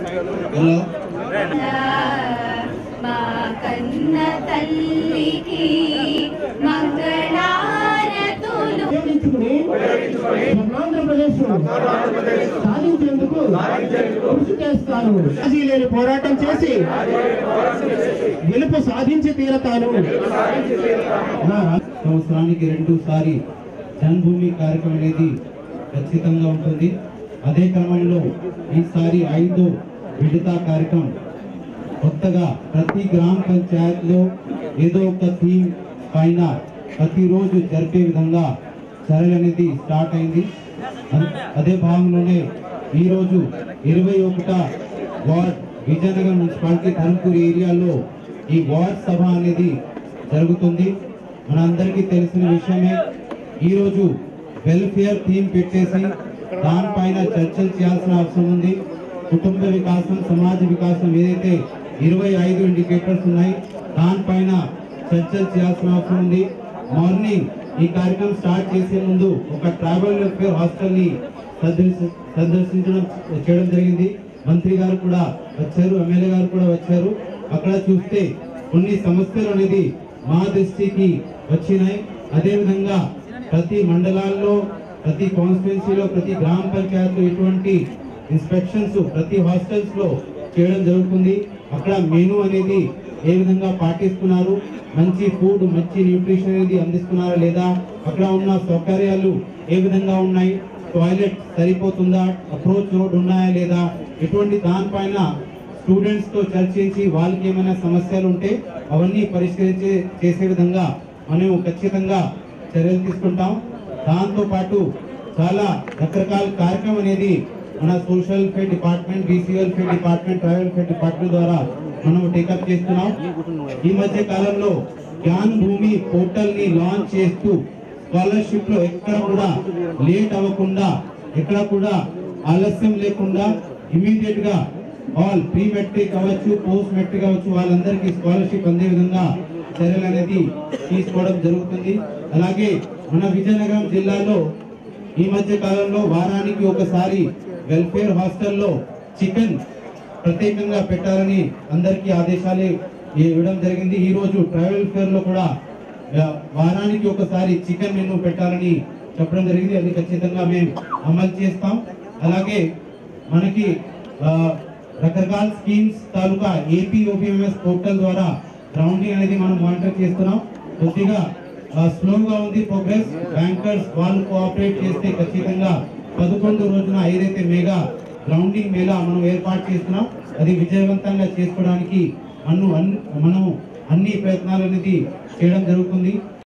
hello మా కన్న తల్లికి మంగళారతులు ఉపయోగించుకుని స్వర్ణాంధ్రప్రదేశ్ సాధించేందుకు కృషి చేస్తాను రాజీ లేని పోరాటం చేసి గెలుపు సాధించి తీరతాను నా రా- సంవత్సరానికి రెండు సారి జన్మభూమి కార్యక్రమం అనేది ఖచ్చితంగా ఉంటుంది అదే క్రమంలో ఈసారి ఐదో విడత కార్యక్రమం కొత్తగా ప్రతి గ్రామ పంచాయత్లో ఏదో ఒక థీమ్ పైన ప్రతిరోజు జరిపే విధంగా చర్యలు అనేది స్టార్ట్ అయింది అన్- అదే భాగంలోనే ఈరోజు ఇరవై ఒకట వార్డ్ విజయనగరం మున్సిపాలిటీ ధర్మపూర్ ఏరియాలో ఈ వార్డ్ సభ అనేది జరుగుతుంది మనందరికీ తెలిసిన విషయమే ఈరోజు వెల్ఫేర్ థీమ్ పెట్టేసి దానిపైన చర్చలు చేయాల్సిన అవసరం ఉంది కుటుంబ వికాసం సమాజ వికాసం ఏదైతే ఇరవై ఐదు ఇండికేటర్స్ ఉన్నాయి దానిపైన చర్చలు చేయాల్సిన అవసరం ఉంది మార్నింగ్ ఈ కార్యక్రమం స్టార్ట్ చేసే ముందు ఒక ట్రావెల్ వెల్ఫేర్ హాస్టల్ ని సందర్శి- సందర్శించడం చేయడం జరిగింది మంత్రి గారు కూడా వచ్చారు ఎమ్మెల్యే గారు కూడా వచ్చారు అక్కడ చూస్తే కొన్ని సమస్యలు అనేది మా దృష్టికి వచ్చినాయి అదేవిధంగా ప్రతి మండలాల్లో ప్రతి కాన్స్టిట్యున్సీలో ప్రతి గ్రామ పంచాయతీలో ఇటువంటి ఇన్స్పెక్షన్స్ ప్రతి హాస్టల్స్ లో చేయడం జరుగుతుంది అక్కడ మెనూ అనేది ఏ విధంగా పాటిస్తున్నారు మంచి ఫుడ్ మంచి న్యూట్రిషన్ అనేది అందిస్తున్నారా లేదా అక్కడ ఉన్న సౌకర్యాలు ఏ విధంగా ఉన్నాయి టాయిలెట్ సరిపోతుందా అప్రోచ్ రోడ్ ఉన్నాయా లేదా ఇటువంటి దానిపైన స్టూడెంట్స్ తో చర్చించి వాళ్ళకి ఏమైనా సమస్యలు ఉంటే అవన్నీ పరిష్కరించే చేసే విధంగా మనం ఖచ్చితంగా చర్యలు తీసుకుంటాం దాంతో పాటు చాలా రకరకాల కార్యక్రమం అనేది మన social welfare department BC welfare department tribal welfare department ద్వారా మనం టేకప్ చేస్తున్నాం ఈ మధ్య కాలంలో జ్ఞాన్ భూమి పోర్టల్ ని లాంచ్ చేస్తూ స్కాలర్షిప్ లో ఎక్కడ కూడా లేట్ అవ్వకుండా ఎక్కడ కూడా ఆలస్యం లేకుండా ఇమీడియట్ గా ఆల్ ప్రీ మెట్రిక్ అవ్వచ్చు పోస్ట్ మెట్రిక్ అవ్వచ్చు వాళ్ళందరికీ స్కాలర్షిప్ అందే విధంగా చర్యలు అనేది తీసుకోవడం జరుగుతుంది అలాగే మన విజయనగరం జిల్లాలో ఈ మధ్య కాలంలో వారానికి ఒకసారి వెల్ఫేర్ హాస్టల్లో చికెన్ ప్రత్యేకంగా పెట్టాలని అందరికీ ఆదేశాలు ఇవ్వడం జరిగింది ఈ రోజు ట్రావెల్ ఫేర్ లో కూడా ఆ, వారానికి ఒకసారి చికెన్ మెనూ పెట్టాలని చెప్పడం జరిగింది అది ఖచ్చితంగా మేము అమలు చేస్తాం అలాగే మనకి ఆ, రకరకాల స్కీమ్స్ తాలూకా ఏపీ ఓపీఎంఎస్ పోర్టల్ ద్వారా గ్రౌండింగ్ అనేది మనం మానిటర్ చేస్తున్నాం కొద్దిగా స్లోగా ఉంది ప్రోగ్రెస్ బ్యాంకర్స్ వాళ్ళు కోఆపరేట్ చేస్తే ఖచ్చితంగా పదకొండు రోజున ఏదైతే మెగా గ్రౌండింగ్ మేళా మనం ఏర్పాటు చేస్తున్నాం అది విజయవంతంగా చేసుకోవడానికి మనం మనం అన్ని ప్రయత్నాలు అనేది చేయడం జరుగుతుంది